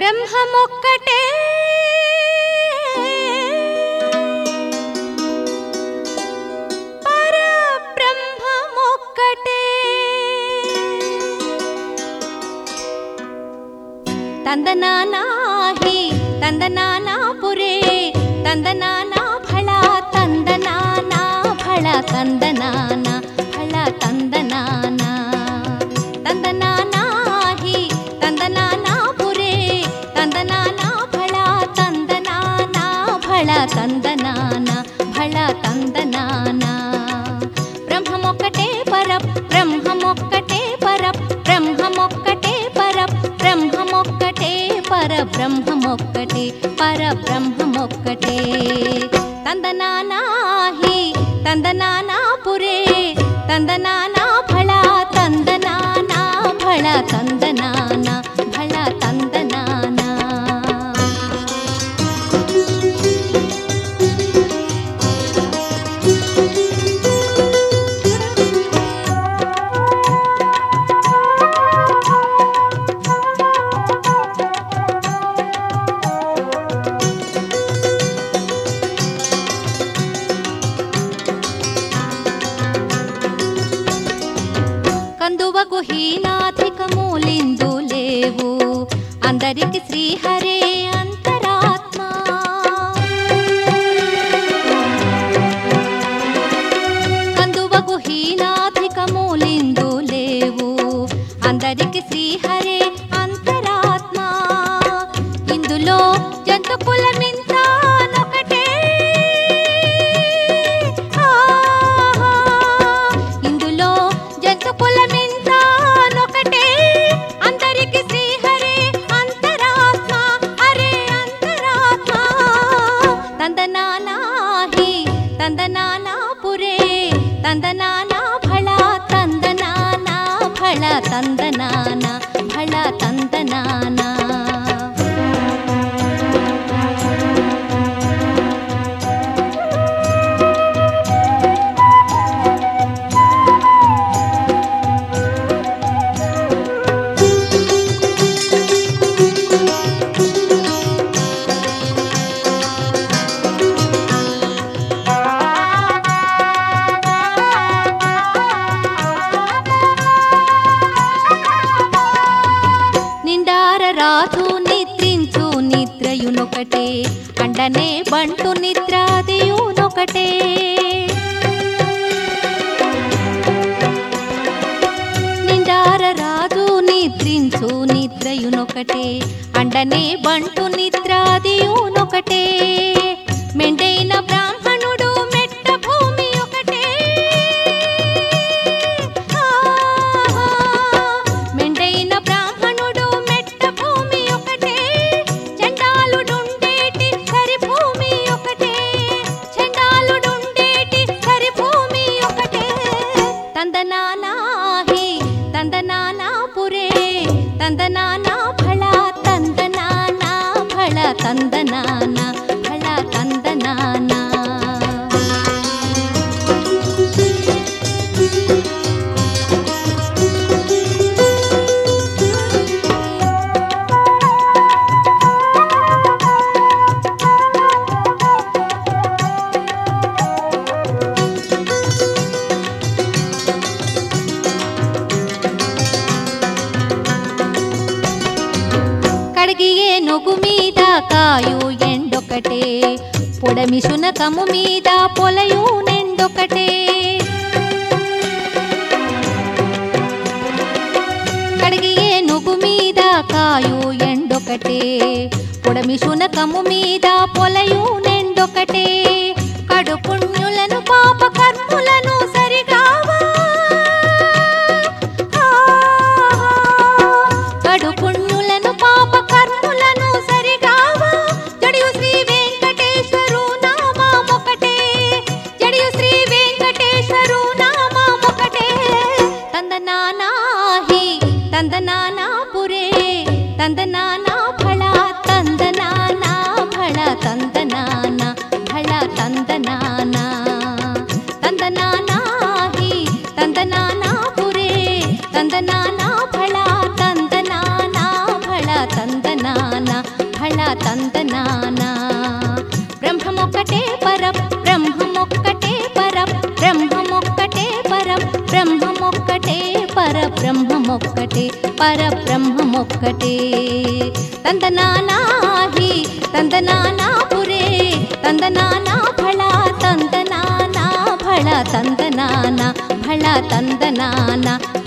బ్రహ్మమొక్కటే పరబ్రహ్మమొక్కటే తందనానాహి తందనానా పురే తందనానా ఫళ తందనానా ఫళ తందనానా ఫళ తందనానా తందనానాహి తందనానా పురే తందనానా ఫళ తందనానా ఫళ తందనానా ఫళ తందనానా బ్రహ్మమొక్కటే పర బ్రహ్మమొక్కటే పర బ్రహ్మమొక్కటే పర బ్రహ్మమొక్కటే పర బ్రహ్మమొక్కటే పర బ్రహ్మమొక్కటే తందనానాహి తందనానా పురే తందనానా ఫళ తందనానా ఫళ తందనానా ఫళ తందనానా కందువకు హీనాధికములిందు లేవు అందరికి శ్రీహరే అంతరాత్మ కందువకు హీనాధికములిందు లేవు అందరికి శ్రీహరే అంతరాత్మ ఇందులో జంతు కులమింతానొకటే ఆహా. ఇందులో జంతు కులమింతానొకటే అందరికి శ్రీహరే అంతరాత్మ హరే అంతరాత్మ తందనానాహి తందనానా పురే తందనానా ఫళ తందనానా ఫళ తందనానా ఫళ తందనానా నిండార రాజు నిద్రించు నిద్రయునొకటే అండనే బంటు నిద్రాదియునొకటే నిండార రాజు నిద్రించు నిద్రయునొకటే అండనే బంటు నిద్రాదియునొకటే మెండైన బ్రాహ్మణుడు మెట్ట భూమి ఒకటే ఆహా. మెండైన బ్రాహ్మణుడు మెట్ట భూమి ఒకటే చండాలుడుండేటి సరి భూమి ఒకటే చండాలుడుండేటి సరి భూమి ఒకటే తందనానాహి తందనానా పురే తందనానా ఫళ తందనానా ఫళ తందనానా ఫళ తందనానా కడిగియే నొగు మీద కాయు ఎండొకటే పొడమి శునకము మీద పొలయు నెండొకటే కడిగియే నొగు మీద కాయు ఎండొకటే పొడమి శునకము మీద పొలయు నెండొకటే కడు పుణ్యులను పాప కర్ములను సరిగావా కడు పుణ్యులను పాప కర్ములను సరిగావా జడియు శ్రీ వెంకటేశ్వరు నామమొకటే జడియు శ్రీ వెంకటేశ్వరు నామమొకటే తందనానాహి తందనానా పురే తందనానా ఫళ తందనానా ఫళ తందనానా ఫళ తందనానా తందనానాహి తందనానా పురే తందనానా ఫళ తందనానా ఫళ తందనానా పరబ్రహ్మమొక్కటే తందనానాహి తందనానాపురే తందనానా ఫళ తందనానా ఫళ తందనానా ఫళ తందనానా